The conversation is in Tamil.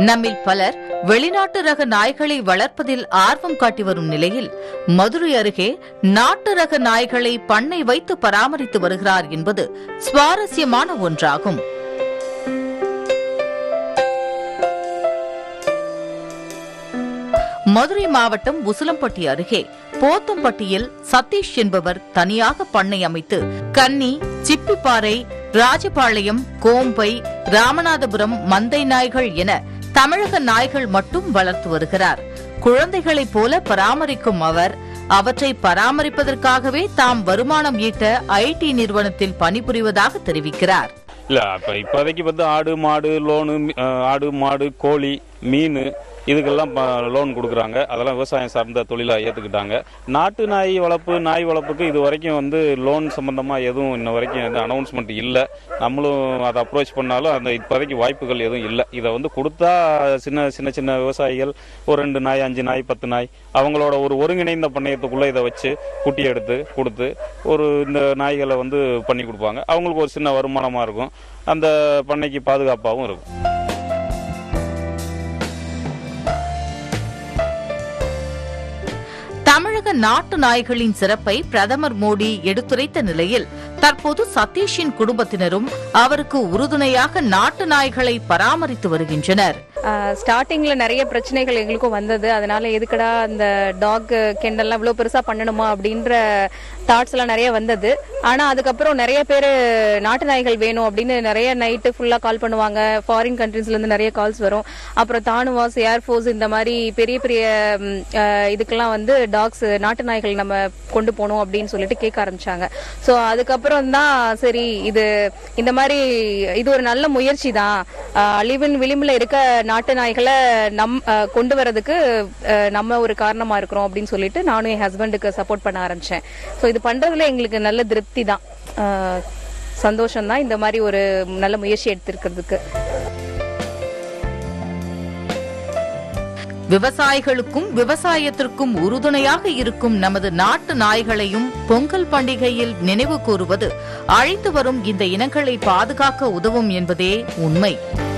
நம்மில் பலர் வெளிநாட்டு ரக நாய்களை வளர்ப்பதில் ஆர்வம் காட்டி வரும் நிலையில் மதுரை அருகே நாட்டு ரக நாய்களை பண்ணை வைத்து பராமரித்து வருகிறார் என்பது சுவாரஸ்யமான ஒன்றாகும் மதுரை மாவட்டம் உசிலம்பட்டி அருகே போத்தம்பட்டியில் சதீஷ் என்பவர் தனியாக பண்ணை அமைத்து கன்னி சிப்பிப்பாறை ராஜபாளையம் கோம்பை ராமநாதபுரம் மந்தை நாய்கள் என தமிழக நாய்கள் மட்டும் வளர்த்து வருகிறார் குழந்தைகளைப் போல பராமரிக்கும் அவர் அவற்றை பராமரிப்பதற்காகவே தாம் வருமானம் ஈட்ட ஐடி நிறுவனத்தில் பணிபுரிவதாக தெரிவிக்கிறார் இல்லை இப்போ இப்போதைக்கு வந்து ஆடு மாடு லோனு ஆடு மாடு கோழி மீன் இதுக்கெல்லாம் லோன் கொடுக்குறாங்க அதெல்லாம் விவசாயம் சார்ந்த தொழிலாக ஏற்றுக்கிட்டாங்க நாட்டு நாய் வளர்ப்பு நாய் வளர்ப்புக்கு இது வரைக்கும் வந்து லோன் சம்மந்தமாக எதுவும் இன்ன வரைக்கும் எந்த அனௌன்ஸ்மெண்ட் இல்லை நம்மளும் அதை அப்ரோச் பண்ணாலும் அந்த இப்போதைக்கு வாய்ப்புகள் எதுவும் இல்லை இதை வந்து கொடுத்தா சின்ன சின்ன சின்ன விவசாயிகள் ஒரு ரெண்டு நாய் அஞ்சு நாய் பத்து நாய் அவங்களோட ஒரு ஒருங்கிணைந்த பண்ணையத்துக்குள்ளே இதை வச்சு குட்டி எடுத்து கொடுத்து ஒரு இந்த நாய்களை வந்து பண்ணி கொடுப்பாங்க அவங்களுக்கு ஒரு சின்ன வருமானமாக இருக்கும் அந்த பண்ணைக்கு பாதுகாப்பாகவும் இருக்கும் தமிழக நாட்டு நாய்களின் சிறப்பை பிரதமர் மோடி எடுத்துரைத்த நிலையில் தற்போது சதீஷின் குடும்பத்தினரும் அவருக்கு உறுதுணையாக நாட்டு நாய்களை பராமரித்து வருகின்றனர் ஸ்டார்டிங்ல நிறைய பிரச்சனைகள் எங்களுக்கும் வந்தது அதனால எதுக்கடா அந்த டாக் கெண்டல்லாம் இவ்வளவு பெருசா பண்ணணுமா அப்படின்ற தாட்ஸ் எல்லாம் நிறைய வந்தது ஆனா அதுக்கப்புறம் நிறைய பேர் நாட்டு நாய்கள் வேணும் அப்படின்னு நிறைய நைட்டு ஃபுல்லா கால் பண்ணுவாங்க ஃபாரின் கண்ட்ரீஸ்ல இருந்து நிறைய கால்ஸ் வரும் அப்புறம் தானுவாஸ் ஏர்ஃபோர்ஸ் இந்த மாதிரி பெரிய பெரிய ம், அஹ், இதுக்கெல்லாம் வந்து டாக்ஸ் நாட்டு நாய்கள் நம்ம கொண்டு போகணும் அப்படின்னு சொல்லிட்டு கேட்க ஆரம்பிச்சாங்க ஸோ அதுக்கப்புறம் தான் சரி இது இந்த மாதிரி இது ஒரு நல்ல முயற்சி தான் அழிவின் விளிம்புல இருக்க நாட்டு நாய்களை நம் அஹ், கொண்டு வரதுக்கு அஹ், நம்ம ஒரு காரணமா இருக்கிறோம் அப்படின்னு சொல்லிட்டு நானும் என் ஹஸ்பண்டுக்கு சப்போர்ட் பண்ண ஆரம்பிச்சேன் ஸோ இது பண்றதுல எங்களுக்கு நல்ல திருப்தி தான் சந்தோஷம் தான் இந்த மாதிரி ஒரு நல்ல முயற்சி எடுத்திருக்கிறதுக்கு விவசாயிகளுக்கும் விவசாயத்திற்கும் உறுதுணையாக இருக்கும் நமது நாட்டு நாய்களையும் பொங்கல் பண்டிகையில் நினைவு கூறுவது அழிந்து வரும் இந்த இனங்களை பாதுகாக்க உதவும் என்பதே உண்மை